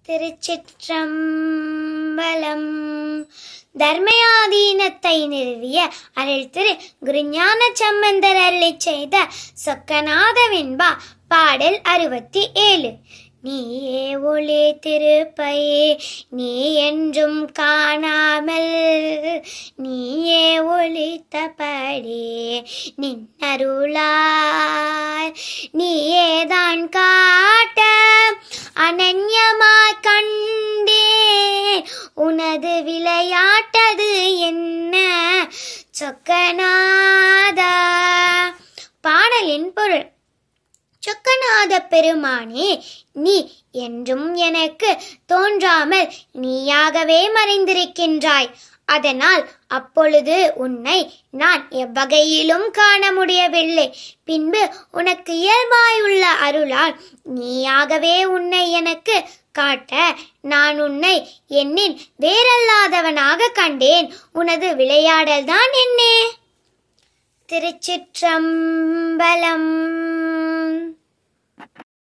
திருச்சிற்றம்பலம் தர்மயாதீனத்தை நிறுவிய அருள் திரு குருஞான சம்பந்தர் அருளிச் செய்த சொக்கநாத வெண்பா பாடல் அறுபத்தி ஏழு நீயே ஒளி திருப்பையே நீ என்றும் காணாமல் நீயே ஒளித்தபடி நின்னருளாய் நீயேதான் காட்ட அனன்யமாய் கண்டே உனது விளையாட்டது என்ன சொக்கநாதா பாடலின் பொருள் சொக்கநாத பெருமானே நீ என்றும் எனக்கு தோன்றாமல் நீயாகவே மறைந்திருக்கின்றாய் அதனால் அப்பொழுது உன்னை நான் எவ்வகையிலும் காண முடியவில்லை பின்பு உனக்கு இயல்பாயுள்ள அருளால் நீயாகவே உன்னை எனக்கு காட்ட நான் உன்னை என்னின் வேறல்லாதவனாக கண்டேன் உனது விளையாடல்தான் என்னே திருச்சிற்றம்பலம்